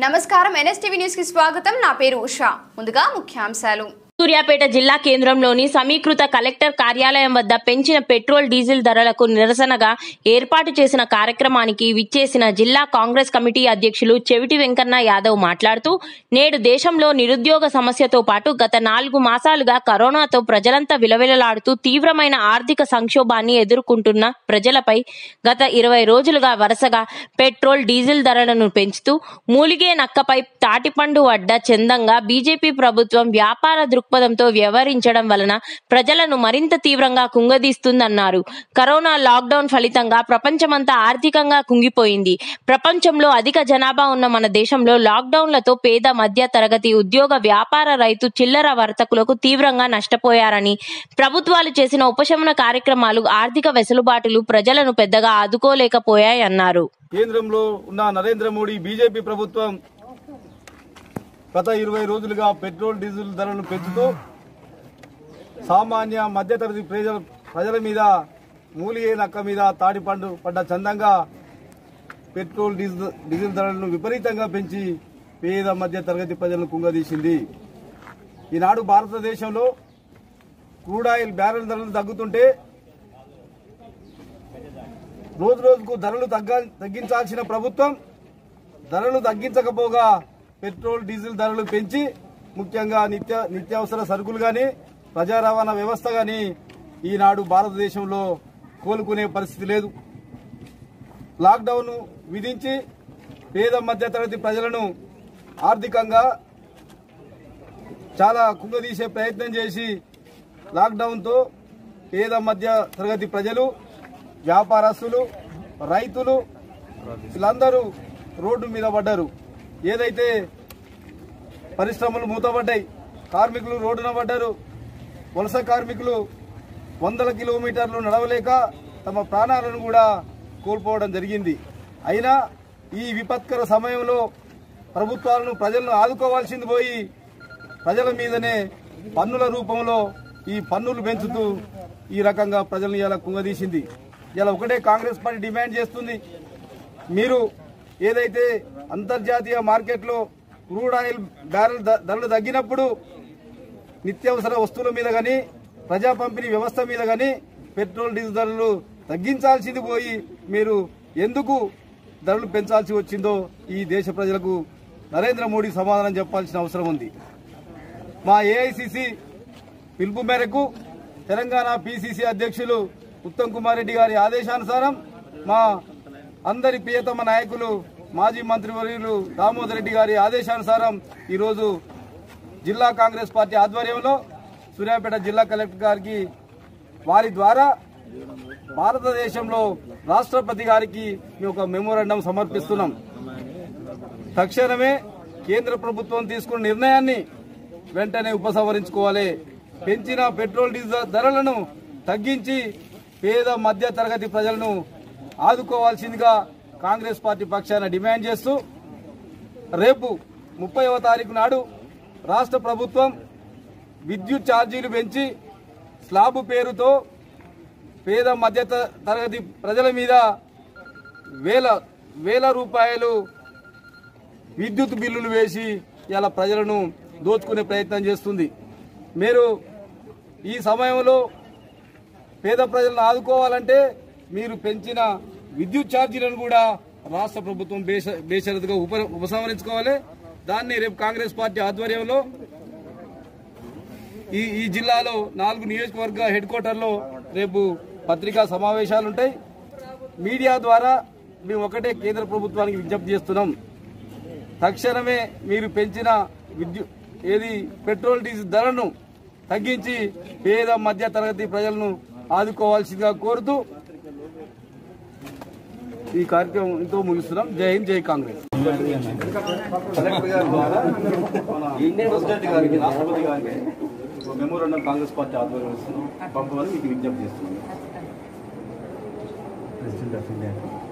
నమస్కారం NSTV news కి స్వాగతం నా పేరు ఉషా ముందుగా ముఖ్యాంశాలు సూర్యాపేట జిల్లా కేంద్రంలోని సమీకృత కలెక్టర్ కార్యాలయం వద్ద పెంచిన పెట్రోల్ డీజిల్ ధరలకు నిరసనగా ఏర్పాటు చేసిన కార్యక్రమానికి విచ్చేసిన జిల్లా కాంగ్రెస్ కమిటీ అధ్యక్షులు చెవిటి వెంకన్న యాదవ్ మాట్లాడుతూ నేడు దేశంలో నిరుద్యోగ సమస్యతో పాటు గత నాలుగు మాసాలుగా కరోనాతో ప్రజలంతా విలవిలలాడుతూ తీవ్రమైన ఆర్థిక సంక్షోభాన్ని ఎదుర్కొంటున్న ప్రజలపై గత ఇరవై రోజులుగా వరుసగా పెట్రోల్ డీజిల్ ధరలను పెంచుతూ మూలిగే నక్కపై తాటిపండు వడ్డ చందంగా బీజేపీ ప్రభుత్వం వ్యాపార దృక్పథంతో వ్యవహరించడం వలన ప్రజలను మరింత తీవ్రంగా కుంగదీస్తుందన్నారు కరోనా లాక్డౌన్ ఫలితంగా ప్రపంచమంతా ఆర్థికంగా కుంగిపోయింది ప్రపంచంలో అధిక జనాభా ఉన్న మన దేశంలో లాక్డౌన్లతో పేద మధ్య తరగతి ఉద్యోగ వ్యాపార రైతు చిల్లర వర్తకులకు తీవ్రంగా నష్టపోయారని ప్రభుత్వాలు చేసిన ఉపశమన కార్యక్రమాలు ఆర్థిక వెసులుబాటులు ప్రజలను పెద్దగా ఆదుకోలేకపోయాయన్నారు కేంద్రంలో ఉన్న నరేంద్ర మోడీ బీజేపీ ప్రభుత్వం గత ఇరవై రోజులుగా పెట్రోల్ డీజిల్ ధరలను పెంచుతూ సామాన్య మధ్యతరగతి ప్రజల ప్రజల మీద మూలిగే నక్క మీద తాడిపండు పడ్డ చందంగా పెట్రోల్ డీజిల్ డీజిల్ ధరలను విపరీతంగా పెంచి పేద మధ్య తరగతి ప్రజలను కుంగదీసింది ఈనాడు భారతదేశంలో క్రూడ్ ఆయిల్ బ్యారెల్ ధరలు తగ్గుతుంటే రోజు రోజుకు ధరలు తగ్గ తగ్గించాల్సిన ప్రభుత్వం ధరలు తగ్గించకపోగా పెట్రోల్ డీజిల్ ధరలు పెంచి ముఖ్యంగా నిత్య నిత్యావసర సరుకులు కానీ ప్రజా రవాణా వ్యవస్థ కానీ ఈనాడు భారతదేశంలో కోలుకునే పరిస్థితి లేదు లాక్డౌన్ విధించి పేద మధ్యతరగతి ప్రజలను ఆర్థికంగా చాలా కుంగదీసే ప్రయత్నం చేసి లాక్డౌన్తో పేద మధ్య తరగతి ప్రజలు వ్యాపారస్తులు రైతులు వీళ్ళందరూ రోడ్డు మీద పడ్డారు ఏదైతే పరిశ్రమలు మూతపడ్డాయి కార్మికులు రోడ్డున పడ్డారు వలస కార్మికులు వందల కిలోమీటర్లు నడవలేక తమ ప్రాణాలను కూడా కోల్పోవడం జరిగింది అయినా ఈ విపత్కర సమయంలో ప్రభుత్వాలను ప్రజలను ఆదుకోవాల్సింది పోయి ప్రజల మీదనే పన్నుల రూపంలో ఈ పన్నులు పెంచుతూ ఈ రకంగా ప్రజలను ఇలా కుంగదీసింది ఇలా ఒకటే కాంగ్రెస్ పార్టీ డిమాండ్ చేస్తుంది మీరు ఏదైతే అంతర్జాతీయ మార్కెట్లో క్రూడ్ ఆయిల్ బ్యారెల్ ధ- ధరలు తగ్గినప్పుడు నిత్యావసర వస్తువుల మీద కానీ ప్రజా పంపిణీ వ్యవస్థ మీద కానీ పెట్రోల్ డీజిల్ ధరలు తగ్గించాల్సింది పోయి మీరు ఎందుకు ధరలు పెంచాల్సి వచ్చిందో ఈ దేశ ప్రజలకు నరేంద్ర మోడీ సమాధానం చెప్పాల్సిన అవసరం ఉంది మా ఏఐసిసి పిలుపు మేరకు తెలంగాణ పిసిసి అధ్యక్షులు ఉత్తమ్ కుమార్ రెడ్డి గారి ఆదేశానుసారం మా అందరి ప్రియతమ నాయకులు మాజీ మంత్రివర్యులు దామోదర్ రెడ్డి గారి ఆదేశానుసారం ఈరోజు జిల్లా కాంగ్రెస్ పార్టీ ఆధ్వర్యంలో సూర్యాపేట జిల్లా కలెక్టర్ గారికి వారి ద్వారా భారతదేశంలో రాష్ట్రపతి గారికి మేము ఒక మెమోరాండం సమర్పిస్తున్నాం తక్షణమే కేంద్ర ప్రభుత్వం తీసుకున్న నిర్ణయాన్ని వెంటనే ఉపసంహరించుకోవాలి పెంచిన పెట్రోల్ డీజిల్ ధరలను తగ్గించి పేద మధ్య తరగతి ప్రజలను ఆదుకోవాల్సిందిగా కాంగ్రెస్ పార్టీ పక్షాన డిమాండ్ చేస్తూ రేపు ముప్పైవ తారీఖు నాడు రాష్ట్ర ప్రభుత్వం విద్యుత్ ఛార్జీలు పెంచి స్లాబు పేరుతో పేద మధ్య త- తరగతి ప్రజల మీద వేల వేల రూపాయలు విద్యుత్ బిల్లులు వేసి ఇలా ప్రజలను దోచుకునే ప్రయత్నం చేస్తుంది మీరు ఈ సమయంలో పేద ప్రజలను ఆదుకోవాలంటే మీరు పెంచిన విద్యుత్ ఛార్జీలను కూడా రాష్ట్ర ప్రభుత్వం బేష బేషరతుగా ఉప ఉపసంహరించుకోవాలి దాన్ని రేపు కాంగ్రెస్ పార్టీ ఆధ్వర్యంలో ఈ ఈ జిల్లాలో నాలుగు నియోజకవర్గ హెడ్ క్వార్టర్లో రేపు పత్రికా సమావేశాలు ఉంటాయి మీడియా ద్వారా మేము ఒకటే కేంద్ర ప్రభుత్వానికి విజ్ఞప్తి చేస్తున్నాం తక్షణమే మీరు పెంచిన విద్యు ఏది పెట్రోల్ డీజిల్ ధరను తగ్గించి పేద మధ్య తరగతి ప్రజలను ఆదుకోవాల్సిందిగా కోరుతూ ఈ కార్యక్రమం ఇంతో ముగిస్తున్నాం జై హింద్ జై కాంగ్రెస్ కలెక్టర్ గారి ద్వారా మన ప్రెసిడెంట్ గారికి రాష్ట్రపతి గారికి ఒక మెమోరాండం కాంగ్రెస్ పార్టీ ఆధ్వర్యంలో ఇస్తున్నాం పంపమని మీకు విజ్ఞప్తి చేస్తున్నాం